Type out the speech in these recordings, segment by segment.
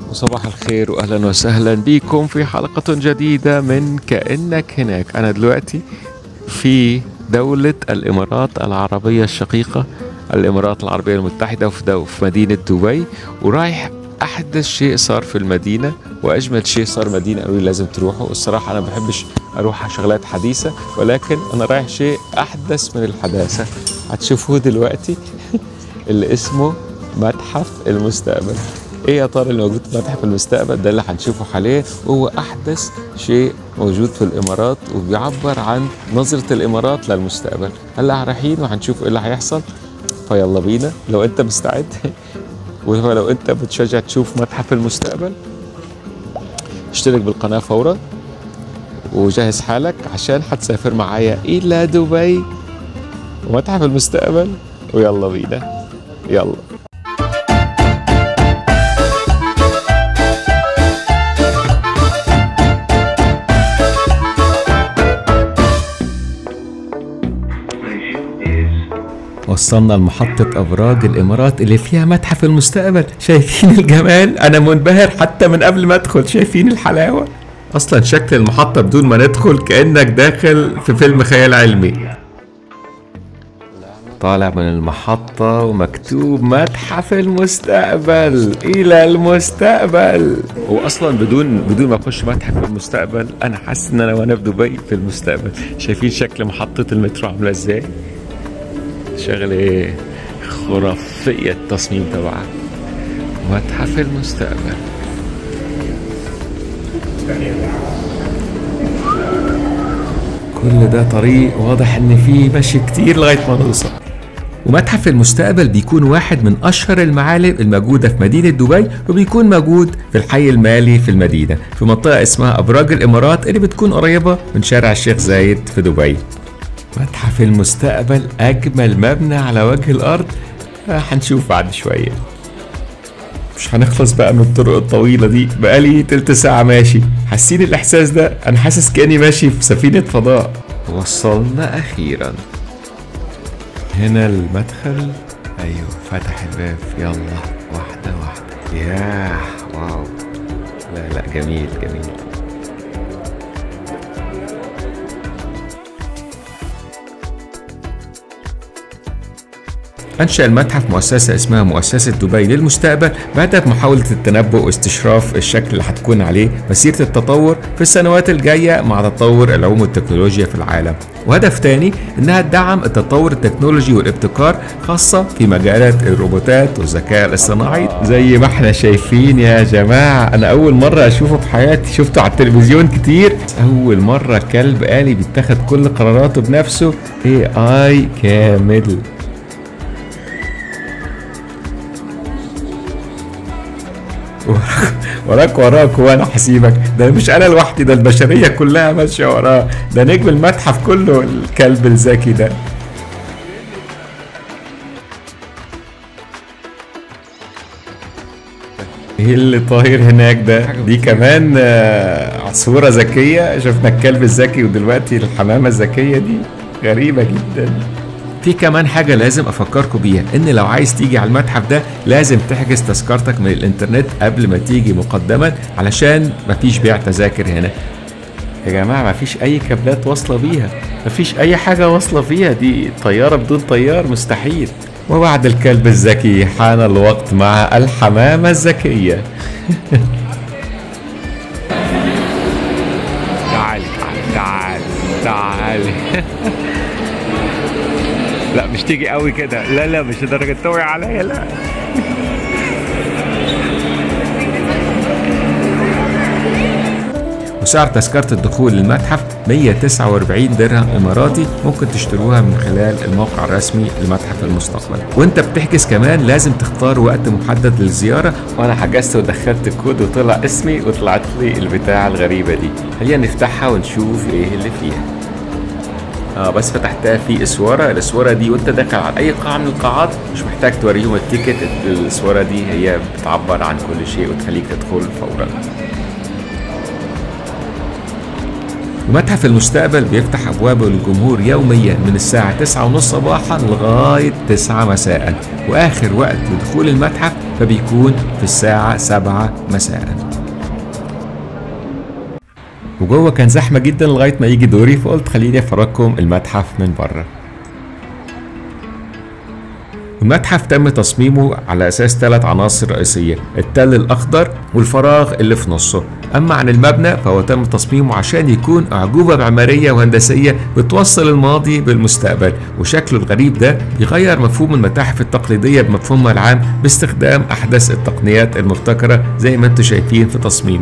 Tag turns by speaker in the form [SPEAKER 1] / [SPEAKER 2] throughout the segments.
[SPEAKER 1] وصباح الخير واهلا وسهلا بكم في حلقة جديدة من كأنك هناك انا دلوقتي في دولة الامارات العربية الشقيقة الامارات العربية المتحدة وفي دو في مدينة دبي ورايح احدث شيء صار في المدينة واجمل شيء صار مدينة قالوا لي لازم تروحوا الصراحة انا ما بحبش اروح على شغلات حديثة ولكن انا رايح شيء احدث من الحداثة هتشوفوه دلوقتي اللي اسمه متحف المستقبل ايه يا ترى اللي موجود في متحف المستقبل ده اللي هنشوفه حاليا وهو احدث شيء موجود في الامارات وبيعبر عن نظرة الامارات للمستقبل هلا رايحين وهنشوف ايه اللي هيحصل فيلا بينا لو انت مستعد ولو انت بتشجع تشوف متحف المستقبل اشترك بالقناة فورا وجهز حالك عشان هتسافر معايا الى دبي ومتحف المستقبل ويلا بينا يلا وصلنا لمحطة أبراج الإمارات اللي فيها متحف المستقبل شايفين الجمال أنا منبهر حتى من قبل ما أدخل شايفين الحلاوة أصلا شكل المحطة بدون ما ندخل كأنك داخل في فيلم خيال علمي طالع من المحطة ومكتوب متحف المستقبل إلى المستقبل وأصلا بدون بدون ما أخش متحف المستقبل أنا حاسس إن أنا وأنا في دبي في المستقبل شايفين شكل محطة المترو عاملة إزاي شغلة خرافية التصميم تبعها متحف المستقبل كل ده طريق واضح ان فيه مشي كتير لغايه ما نوصل ومتحف المستقبل بيكون واحد من اشهر المعالم الموجوده في مدينه دبي وبيكون موجود في الحي المالي في المدينه في منطقه اسمها ابراج الامارات اللي بتكون قريبه من شارع الشيخ زايد في دبي متحف المستقبل أجمل مبنى على وجه الأرض آه، هنشوف بعد شوية مش هنخلص بقى من الطرق الطويلة دي بقالي تلت ساعة ماشي حاسين الإحساس ده أنا حاسس كأني ماشي في سفينة فضاء وصلنا أخيرا هنا المدخل أيوه فتح الباب يلا واحدة واحدة ياه واو لا لا جميل جميل أنشأ المتحف مؤسسة اسمها مؤسسة دبي للمستقبل بهدف محاولة التنبؤ واستشراف الشكل اللي هتكون عليه مسيرة التطور في السنوات الجاية مع تطور العلوم والتكنولوجيا في العالم وهدف تاني إنها تدعم التطور التكنولوجي والابتكار خاصة في مجالات الروبوتات والذكاء الاصطناعي زي ما احنا شايفين يا جماعة أنا أول مرة أشوفه في حياتي شفته على التلفزيون كتير أول مرة كلب آلي بيتخذ كل قراراته بنفسه AI كامل وراك وراك وانا هسيبك ده مش انا لوحدي ده البشريه كلها ماشيه وراه ده نجم المتحف كله الكلب الذكي ده ايه اللي طاير هناك ده دي كمان آه، عصفوره ذكيه شفنا الكلب الذكي ودلوقتي الحمامه الذكيه دي غريبه جدا في كمان حاجة لازم أفكركم بيها إن لو عايز تيجي على المتحف ده لازم تحجز تذكرتك من الإنترنت قبل ما تيجي مقدما علشان مفيش بيع تذاكر هنا يا جماعة مفيش أي كابلات واصلة بيها مفيش أي حاجة واصلة فيها دي طيارة بدون طيار مستحيل وبعد الكلب الذكي حان الوقت مع الحمامة الذكية تعال تعال تعال تعال لا مش تيجي قوي كده لا لا مش لدرجه توعي عليا لا وسعر تذكرة الدخول للمتحف 149 درهم إماراتي ممكن تشتروها من خلال الموقع الرسمي لمتحف المستقبل وانت بتحجز كمان لازم تختار وقت محدد للزيارة وانا حجزت ودخلت الكود وطلع اسمي وطلعت لي البتاعة الغريبة دي خلينا نفتحها ونشوف ايه اللي فيها اه بس فتحتها في اسوره الاسوره دي وانت داخل على اي قاعه من القاعات مش محتاج توريهم التيكت الاسوره دي هي بتعبر عن كل شيء وتخليك تدخل فورا ومتحف المستقبل بيفتح أبوابه للجمهور يوميا من الساعة 9:30 صباحا لغاية 9 مساء وآخر وقت لدخول المتحف فبيكون في الساعة 7 مساء وجوه كان زحمة جدا لغاية ما يجي دوري فقلت خليني أفرجكم المتحف من بره المتحف تم تصميمه على أساس ثلاث عناصر رئيسية التل الأخضر والفراغ اللي في نصه أما عن المبنى فهو تم تصميمه عشان يكون أعجوبة معمارية وهندسية بتوصل الماضي بالمستقبل وشكله الغريب ده بيغير مفهوم المتاحف التقليدية بمفهومها العام باستخدام أحدث التقنيات المبتكرة زي ما انتم شايفين في تصميمه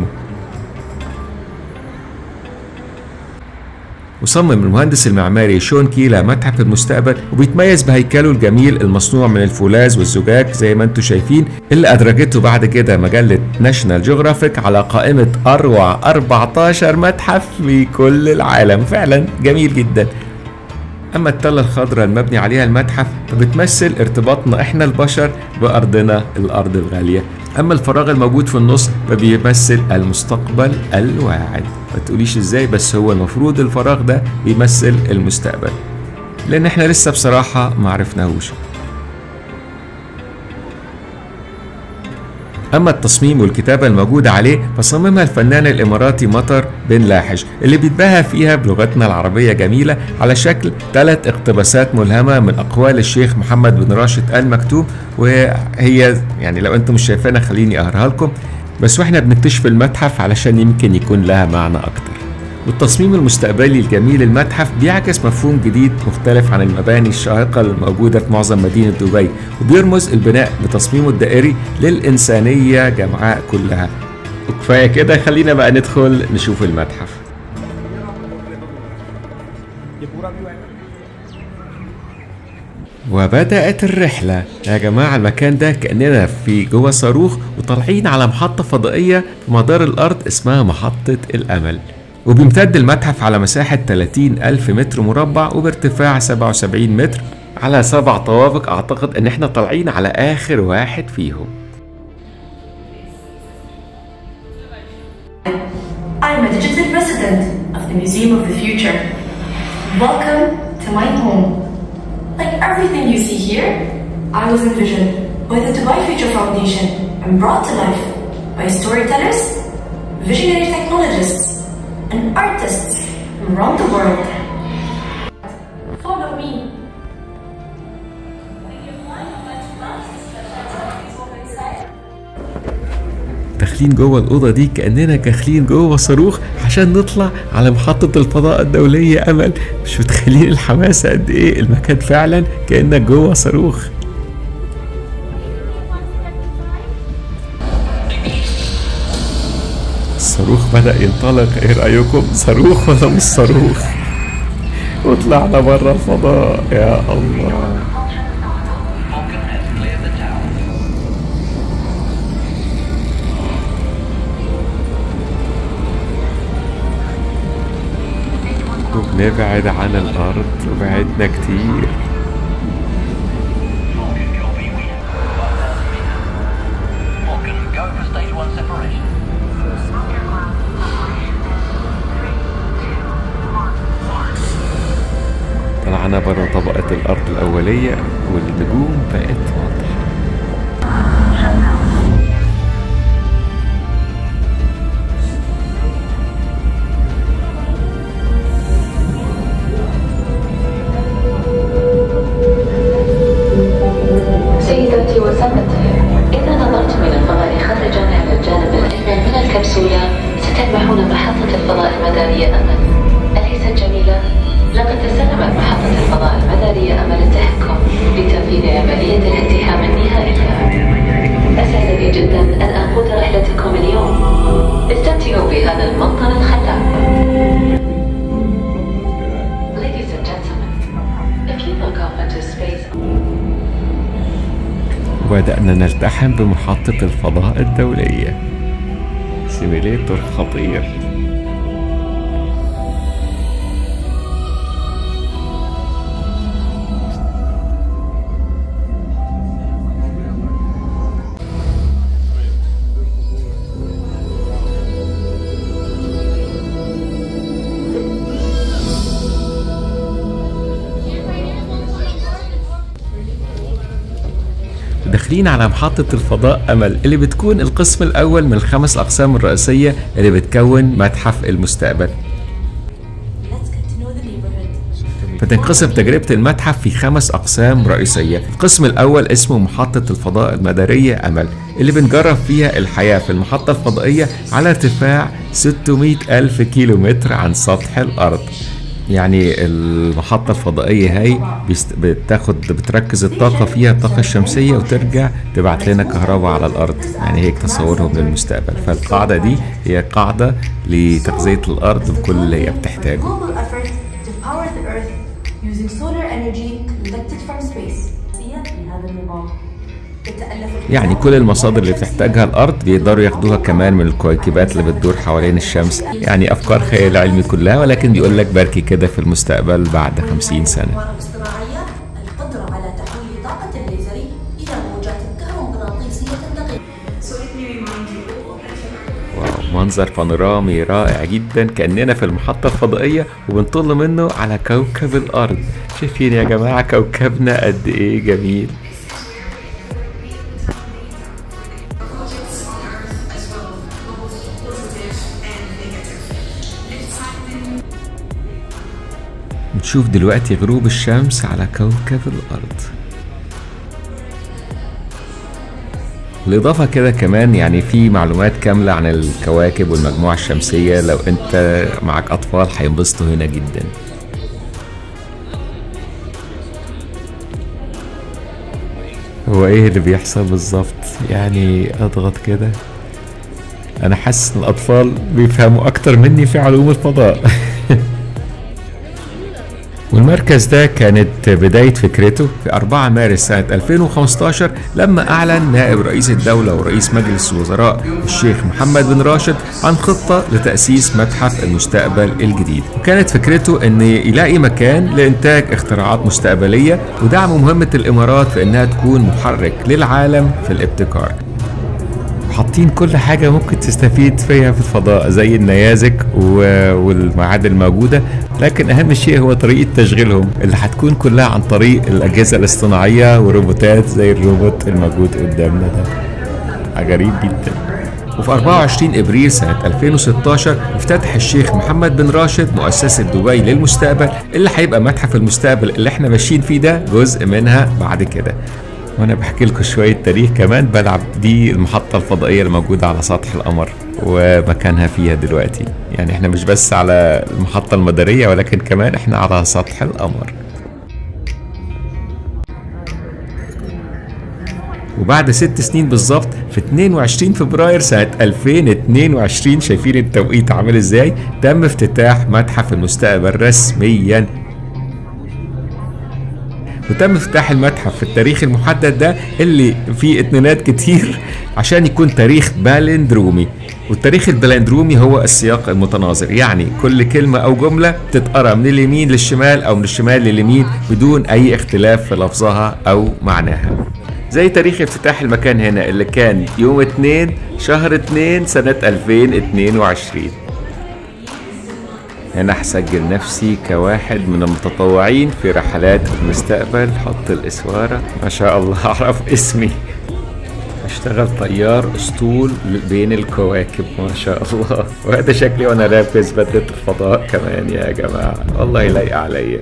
[SPEAKER 1] وصمم المهندس المعماري شون كيلا متحف المستقبل وبيتميز بهيكله الجميل المصنوع من الفولاذ والزجاج زي ما انتم شايفين اللي ادرجته بعد كده مجله ناشونال جيوغرافيك على قائمه اروع 14 متحف في كل العالم فعلا جميل جدا اما التله الخضراء المبني عليها المتحف فبتمثل ارتباطنا احنا البشر بارضنا الارض الغاليه اما الفراغ الموجود في النص فبيمثل المستقبل الواعد ما تقوليش ازاي بس هو المفروض الفراغ ده بيمثل المستقبل لان احنا لسه بصراحه ما عرفناهوش أما التصميم والكتابة الموجودة عليه فصممها الفنان الإماراتي مطر بن لاحج اللي بيتباهى فيها بلغتنا العربية جميلة على شكل ثلاث اقتباسات ملهمة من أقوال الشيخ محمد بن راشد آل مكتوم وهي يعني لو أنتم مش شايفينها خليني أقراها لكم بس واحنا بنكتشف المتحف علشان يمكن يكون لها معنى أكتر والتصميم المستقبلي الجميل المتحف بيعكس مفهوم جديد مختلف عن المباني الشاهقة الموجودة في معظم مدينة دبي وبيرمز البناء بتصميمه الدائري للإنسانية جمعاء كلها وكفاية كده خلينا بقى ندخل نشوف المتحف وبدأت الرحلة يا جماعة المكان ده كأننا في جوه صاروخ وطالعين على محطة فضائية في مدار الأرض اسمها محطة الأمل وبيمتد المتحف على مساحة 30 ألف متر مربع وبارتفاع 77 متر على سبع طوابق أعتقد إن إحنا طالعين على آخر واحد فيهم
[SPEAKER 2] I'm a digital resident of the Museum of the Future. Welcome to my home. Like everything you see here, I was envisioned by the Dubai Future Foundation and brought to life by storytellers, visionary technologists, and artists from around the world. Follow me.
[SPEAKER 1] داخلين جوه الأوضة دي كأننا داخلين جوه صاروخ عشان نطلع على محطة الفضاء الدولية أمل مش متخيلين الحماسة قد إيه المكان فعلا كأنك جوه صاروخ الصاروخ بدأ ينطلق ايه رأيكم صاروخ ولا مش صاروخ وطلعنا بره الفضاء يا الله وبنبعد عن الأرض وبعدنا كتير
[SPEAKER 3] Falcon, go for stage one separation.
[SPEAKER 1] طلعنا بره طبقة الأرض الأولية والنجوم بقت واضحة
[SPEAKER 4] سيداتي وسادتي إذا نظرت من الفضاء خارجا إلى الجانب الأيمن من الكبسولة ستلمحون محطة الفضاء المدارية أمل أليست جميلة؟ لقد تسلمت محطة الفضاء المدارية أمل التحكم بتنفيذ عملية الالتحام النهائية أسعدني جدا أن أقود رحلتكم اليوم استمتعوا بهذا المنظر الخلاب Ladies and gentlemen, if you look up into space
[SPEAKER 1] وبدأنا نلتحم بمحطة الفضاء الدولية سيميليتور خطير داخلين على محطة الفضاء أمل اللي بتكون القسم الأول من الخمس أقسام الرئيسية اللي بتكون متحف المستقبل
[SPEAKER 2] Let's get to know the neighborhood.
[SPEAKER 1] فتنقسم تجربة المتحف في خمس أقسام رئيسية القسم الأول اسمه محطة الفضاء المدارية أمل اللي بنجرب فيها الحياة في المحطة الفضائية على ارتفاع 600 ألف كيلومتر عن سطح الأرض يعني المحطة الفضائية هي بيست- بتاخد بتركز الطاقة فيها الطاقة الشمسية وترجع تبعت لنا كهرباء على الأرض يعني هيك تصورهم للمستقبل فالقاعدة دي هي قاعدة لتغذية الأرض بكل اللي هي بتحتاجه
[SPEAKER 2] Global effort to power the Earth using solar energy collected from space. هي في هذا النظام. تتألف
[SPEAKER 1] يعني كل المصادر اللي بتحتاجها الأرض بيقدروا ياخدوها كمان من الكويكبات اللي بتدور حوالين الشمس يعني أفكار خيال علمي كلها ولكن بيقول لك بركي كده في المستقبل بعد 50 سنة
[SPEAKER 5] الأقمار الاصطناعية القدرة على تحويل طاقة الليزر إلى موجات كهرومغناطيسية دقيقة
[SPEAKER 1] واو منظر بانورامي رائع جدا كأننا في المحطة الفضائية وبنطل منه على كوكب الأرض شايفين يا جماعة كوكبنا قد إيه جميل نشوف دلوقتي غروب الشمس على كوكب الأرض بالإضافة كده كمان يعني في معلومات كاملة عن الكواكب والمجموعة الشمسية لو أنت معك أطفال هينبسطوا هنا جدا هو إيه اللي بيحصل بالظبط يعني أضغط كده أنا حاسس إن الأطفال بيفهموا أكتر مني في علوم الفضاء والمركز ده كانت بداية فكرته في 4 مارس سنة 2015 لما أعلن نائب رئيس الدولة ورئيس مجلس الوزراء الشيخ محمد بن راشد عن خطة لتأسيس متحف المستقبل الجديد وكانت فكرته أن يلاقي مكان لإنتاج اختراعات مستقبلية ودعم مهمة الإمارات في أنها تكون محرك للعالم في الابتكار حاطين كل حاجة ممكن تستفيد فيها في الفضاء زي النيازك و- والمعادن الموجودة لكن أهم شيء هو طريقة تشغيلهم اللي هتكون كلها عن طريق الأجهزة الاصطناعية وروبوتات زي الروبوت الموجود قدامنا ده غريب جدا وفي 24 ابريل سنه 2016 افتتح الشيخ محمد بن راشد مؤسسه دبي للمستقبل اللي هيبقى متحف المستقبل اللي احنا ماشيين فيه ده جزء منها بعد كده وانا بحكي لكم شويه تاريخ كمان بلعب دي المحطه الفضائيه الموجوده على سطح القمر ومكانها فيها دلوقتي يعني احنا مش بس على المحطه المداريه ولكن كمان احنا على سطح القمر وبعد ست سنين بالظبط في 22 فبراير سنة 2022 شايفين التوقيت عامل ازاي تم افتتاح متحف المستقبل رسميا وتم افتتاح المتحف في التاريخ المحدد ده اللي فيه اتنينات كتير عشان يكون تاريخ بالندرومي والتاريخ البالندرومي هو السياق المتناظر يعني كل كلمة أو جملة تتقرأ من اليمين للشمال أو من الشمال لليمين بدون أي اختلاف في لفظها أو معناها زي تاريخ افتتاح المكان هنا اللي كان يوم 2 شهر 2 سنة 2022 هنا هسجل نفسي كواحد من المتطوعين في رحلات المستقبل حط الاسوارة ما شاء الله اعرف اسمي اشتغل طيار اسطول بين الكواكب ما شاء الله وهذا شكلي وانا لابس بدلة الفضاء كمان يا جماعة والله يلايق عليا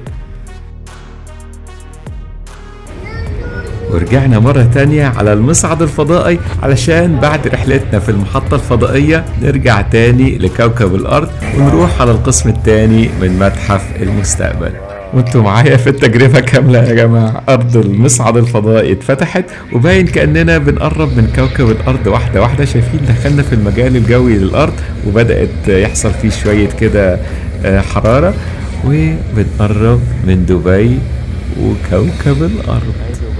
[SPEAKER 1] ورجعنا مرة تانية على المصعد الفضائي علشان بعد رحلتنا في المحطة الفضائية نرجع تاني لكوكب الأرض ونروح على القسم التاني من متحف المستقبل وانتوا معايا في التجربة كاملة يا جماعة أرض المصعد الفضائي اتفتحت وباين كأننا بنقرب من كوكب الأرض واحدة واحدة شايفين دخلنا في المجال الجوي للأرض وبدأت يحصل فيه شوية كده آه، حرارة وبنقرب من دبي وكوكب الأرض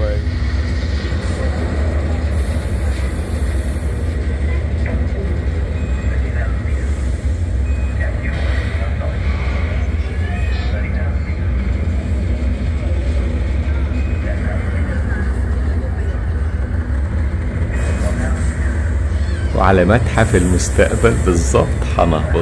[SPEAKER 1] وعلى متحف المستقبل بالظبط هنهبط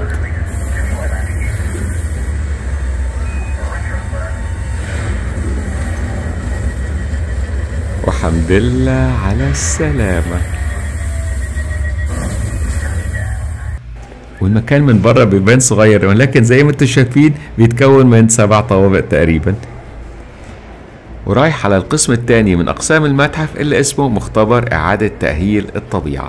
[SPEAKER 1] الحمد لله على السلامة والمكان من بره بيبان صغير ولكن زي ما انتم شايفين بيتكون من سبع طوابق تقريبا ورايح على القسم الثاني من أقسام المتحف اللي اسمه مختبر إعادة تأهيل الطبيعة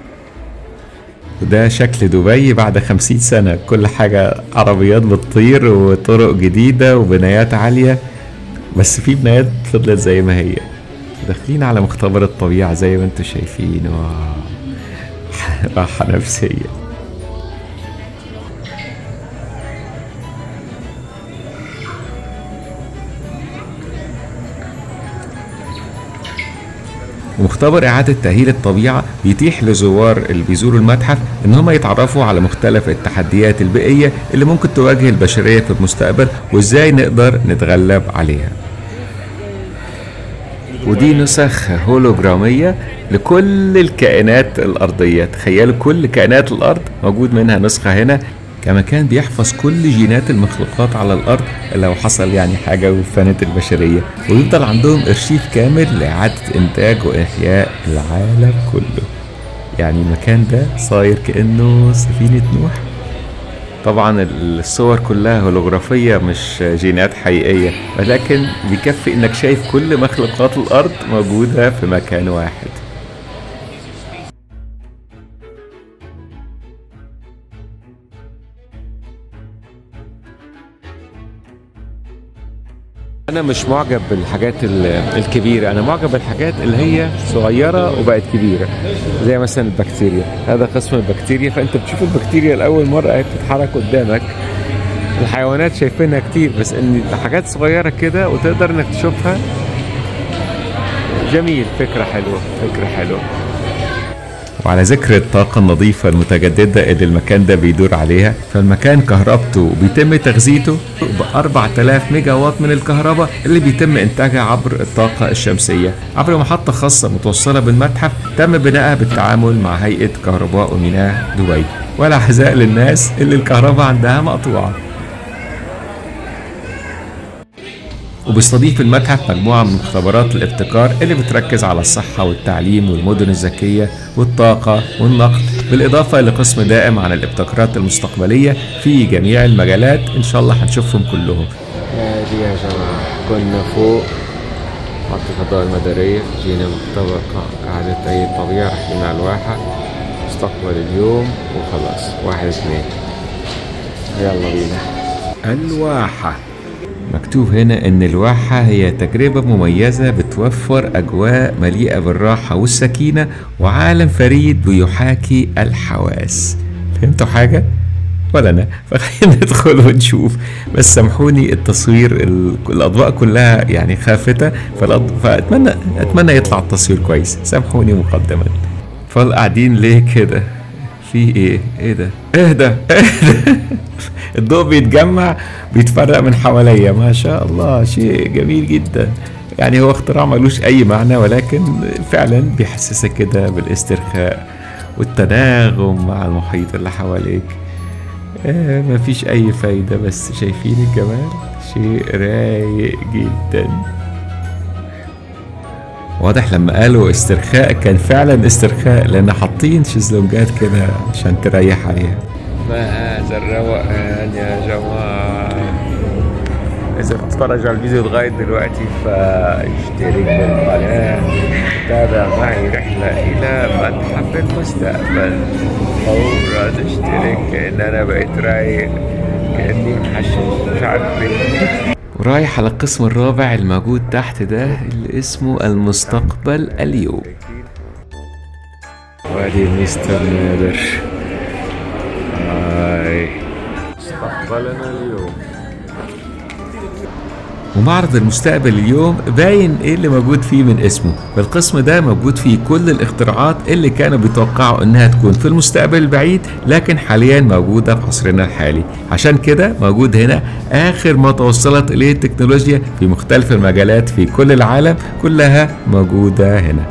[SPEAKER 1] وده شكل دبي بعد خمسين سنة كل حاجة عربيات بتطير وطرق جديدة وبنايات عالية بس في بنايات فضلت زي ما هي داخلين على مختبر الطبيعة زي ما انتم شايفين واو راحة نفسية ومختبر إعادة تأهيل الطبيعة بيتيح لزوار اللي بيزوروا المتحف إن هم يتعرفوا على مختلف التحديات البيئية اللي ممكن تواجه البشرية في المستقبل وإزاي نقدر نتغلب عليها ودي نسخ هولوجرامية لكل الكائنات الأرضية تخيلوا كل كائنات الأرض موجود منها نسخة هنا كمكان بيحفظ كل جينات المخلوقات على الأرض لو حصل يعني حاجة وفنت البشرية ويفضل عندهم أرشيف كامل لإعادة إنتاج وإحياء العالم كله يعني المكان ده صاير كأنه سفينة نوح طبعا الصور كلها هولوغرافية مش جينات حقيقية ولكن بيكفي انك شايف كل مخلوقات الارض موجودة في مكان واحد انا مش معجب بالحاجات ال- الكبيره انا معجب بالحاجات اللي هي صغيره وبقت كبيره زي مثلا البكتيريا هذا قسم البكتيريا فانت بتشوف البكتيريا لاول مره هي بتتحرك قدامك الحيوانات شايفينها كتير بس ان حاجات صغيره كده وتقدر انك تشوفها جميل فكره حلوه فكره حلوه وعلى ذكر الطاقة النظيفة المتجددة اللي المكان ده بيدور عليها فالمكان كهربته بيتم تغذيته ب 4000 ميجا واط من الكهرباء اللي بيتم إنتاجها عبر الطاقة الشمسية عبر محطة خاصة متوصلة بالمتحف تم بنائها بالتعامل مع هيئة كهرباء وميناء دبي ولا حذاء للناس اللي الكهرباء عندها مقطوعة وبيستضيف المتحف مجموعة من مختبرات الابتكار اللي بتركز على الصحة والتعليم والمدن الذكية والطاقة والنقل بالإضافة لقسم دائم عن الابتكارات المستقبلية في جميع المجالات إن شاء الله هنشوفهم كلهم دي يا جماعة كنا فوق محطة الضوء المدارية جينا مختبر إعادة تأهيل الطبيعة رايحين على الواحة استقبل اليوم وخلاص واحد اثنين يلا بينا الواحة مكتوب هنا إن الواحة هي تجربة مميزة بتوفر أجواء مليئة بالراحة والسكينة وعالم فريد بيحاكي الحواس فهمتوا حاجة؟ ولا أنا فخلينا ندخل ونشوف بس سامحوني التصوير ال- الأضواء كلها يعني خافتة فالأض... فأتمنى أتمنى يطلع التصوير كويس سامحوني مقدما فالقاعدين ليه كده؟ في ايه؟ ايه ده؟ اهدى اهدى الضوء بيتجمع بيتفرق من حواليا ما شاء الله شيء جميل جدا يعني هو اختراع ملوش اي معنى ولكن فعلا بيحسسك كده بالاسترخاء والتناغم مع المحيط اللي حواليك آه مفيش اي فايدة بس شايفين الجمال شيء رايق جدا واضح لما قالوا استرخاء كان فعلا استرخاء لان حاطين شезлونجات كده عشان تريح عليها ما هذا الروقان يا جماعة إذا بتتفرج على الفيديو لغاية دلوقتي فاشترك بالقناة تابع معي رحلة إلى متحف المستقبل فورا اشترك كأن أنا بقيت رايق كأني محشش مش عارف ليه ورايح على القسم الرابع الموجود تحت ده اللي اسمه المستقبل اليوم وادي مستر نادر هاي مستقبلنا اليوم ومعرض المستقبل اليوم باين ايه اللي موجود فيه من اسمه والقسم ده موجود فيه كل الاختراعات اللي كانوا بيتوقعوا انها تكون في المستقبل البعيد لكن حاليا موجودة في عصرنا الحالي عشان كده موجود هنا اخر ما توصلت اليه التكنولوجيا في مختلف المجالات في كل العالم كلها موجودة هنا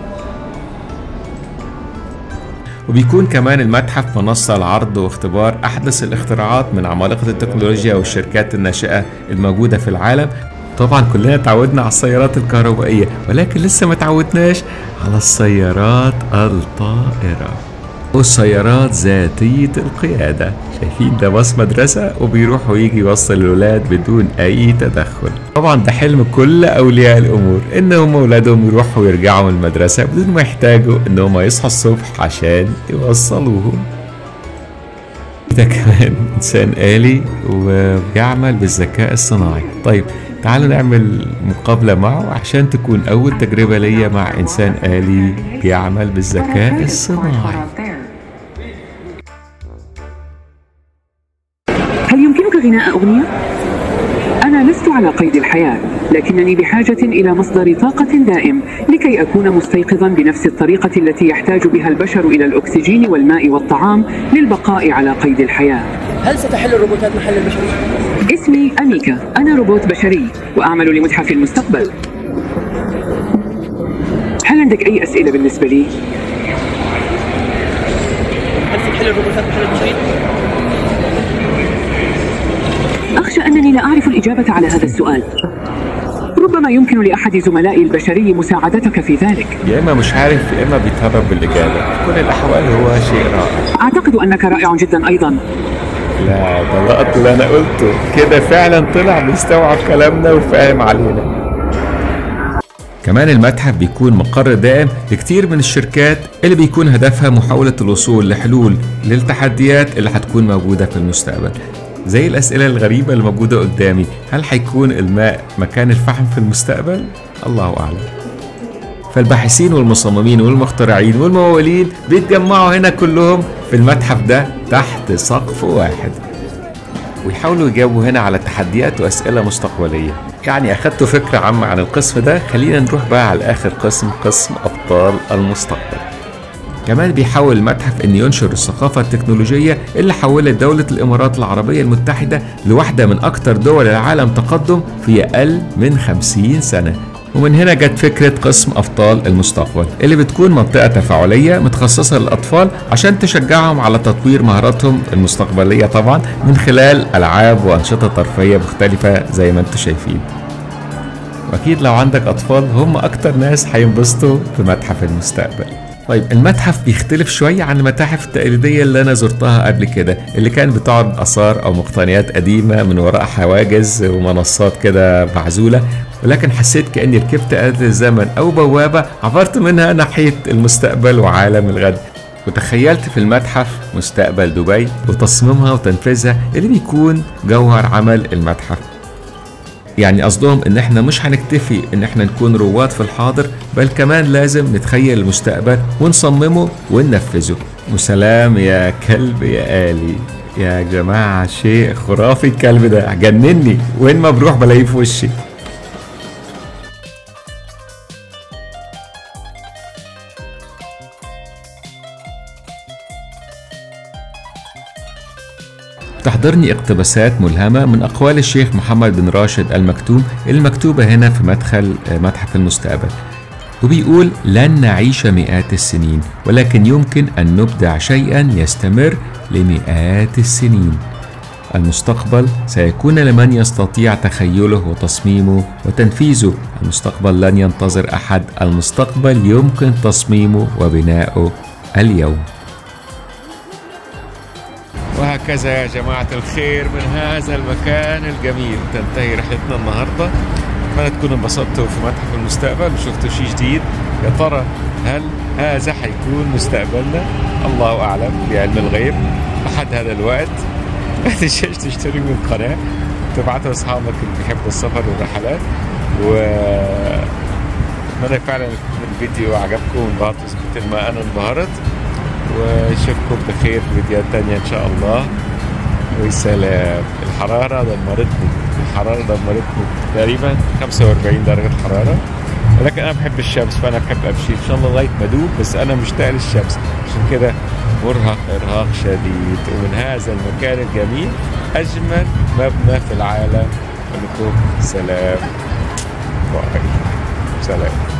[SPEAKER 1] وبيكون كمان المتحف منصة لعرض واختبار أحدث الاختراعات من عمالقة التكنولوجيا والشركات الناشئة الموجودة في العالم طبعا كلنا تعودنا على السيارات الكهربائية ولكن لسه ما تعودناش على السيارات الطائرة والسيارات ذاتية القيادة شايفين ده باص مدرسة وبيروح ويجي يوصل الولاد بدون أي تدخل طبعا ده حلم كل أولياء الأمور إنهم أولادهم يروحوا ويرجعوا من المدرسة بدون ما يحتاجوا إنهم يصحوا الصبح عشان يوصلوهم ده كمان إنسان آلي وبيعمل بالذكاء الصناعي طيب تعالوا نعمل مقابلة معه عشان تكون أول تجربة ليا مع إنسان آلي بيعمل بالذكاء الصناعي
[SPEAKER 6] هل يمكنك غناء أغنية؟ أنا لست على قيد الحياة لكنني بحاجة إلى مصدر طاقة دائم لكي أكون مستيقظا بنفس الطريقة التي يحتاج بها البشر إلى الأكسجين والماء والطعام للبقاء على قيد الحياة
[SPEAKER 7] هل ستحل الروبوتات محل البشرية؟
[SPEAKER 6] اسمي أميكا أنا روبوت بشري وأعمل لمتحف المستقبل هل عندك أي أسئلة بالنسبة لي؟
[SPEAKER 7] هل ستحل الروبوتات محل البشرية؟
[SPEAKER 6] أخشى أنني لا أعرف الإجابة على هذا السؤال ربما يمكن لأحد زملائي البشري مساعدتك في ذلك
[SPEAKER 1] يا إما مش عارف يا إما بيتهرب بالإجابة في كل الأحوال هو شيء رائع
[SPEAKER 6] أعتقد أنك رائع جدا أيضا
[SPEAKER 1] لا ده لقط اللي أنا قلته كده فعلا طلع بيستوعب كلامنا وفاهم علينا كمان المتحف بيكون مقر دائم لكتير من الشركات اللي بيكون هدفها محاولة الوصول لحلول للتحديات اللي هتكون موجودة في المستقبل زي الأسئلة الغريبة اللي موجودة قدامي هل هيكون الماء مكان الفحم في المستقبل؟ الله أعلم فالباحثين والمصممين والمخترعين والممولين بيتجمعوا هنا كلهم في المتحف ده تحت سقف واحد ويحاولوا يجاوبوا هنا على تحديات وأسئلة مستقبلية يعني أخدتوا فكرة عامة عن القسم ده خلينا نروح بقى على آخر قسم قسم أبطال المستقبل كمان بيحاول المتحف أن ينشر الثقافة التكنولوجية اللي حولت دولة الإمارات العربية المتحدة لواحدة من أكثر دول العالم تقدم في أقل من 50 سنة ومن هنا جت فكرة قسم أبطال المستقبل اللي بتكون منطقة تفاعلية متخصصة للأطفال عشان تشجعهم على تطوير مهاراتهم المستقبلية طبعا من خلال ألعاب وأنشطة ترفيهية مختلفة زي ما انتم شايفين واكيد لو عندك اطفال هم اكتر ناس هينبسطوا في متحف المستقبل طيب المتحف بيختلف شوية عن المتاحف التقليدية اللي أنا زرتها قبل كده اللي كان بتعرض آثار أو مقتنيات قديمة من وراء حواجز ومنصات كده معزولة ولكن حسيت كأني ركبت آلة الزمن أو بوابة عبرت منها ناحية المستقبل وعالم الغد وتخيلت في المتحف مستقبل دبي وتصميمها وتنفيذها اللي بيكون جوهر عمل المتحف يعني قصدهم ان احنا مش هنكتفي ان احنا نكون رواد في الحاضر بل كمان لازم نتخيل المستقبل ونصممه وننفذه وسلام يا كلب يا آلي يا جماعة شيء خرافي الكلب ده جنني وين ما بروح بلاقيه في وشي تحضرني اقتباسات ملهمة من أقوال الشيخ محمد بن راشد المكتوم المكتوبة هنا في مدخل متحف المستقبل وبيقول لن نعيش مئات السنين ولكن يمكن أن نبدع شيئا يستمر لمئات السنين المستقبل سيكون لمن يستطيع تخيله وتصميمه وتنفيذه المستقبل لن ينتظر أحد المستقبل يمكن تصميمه وبناؤه اليوم وهكذا يا جماعة الخير من هذا المكان الجميل تنتهي رحلتنا النهاردة أتمنى تكونوا انبسطتوا في متحف المستقبل وشفتوا شيء جديد يا ترى هل هذا حيكون مستقبلنا الله أعلم بعلم الغيب لحد هذا الوقت ما تنساش تشترك من القناة تبعتوا أصحابك اللي بيحبوا السفر والرحلات و أتمنى فعلا يكون الفيديو عجبكم وانبهرتوا مثل ما أنا انبهرت واشوفكم بخير في فيديوهات تانية ان شاء الله وسلام الحرارة دمرتني الحرارة دمرتني تقريبا 45 درجة حرارة ولكن انا بحب الشمس فانا بحب امشي ان شاء الله لغاية ما ادوب بس انا مشتاق للشمس عشان كده مرهق ارهاق شديد ومن هذا المكان الجميل اجمل مبنى في العالم اقول لكم سلام باي سلام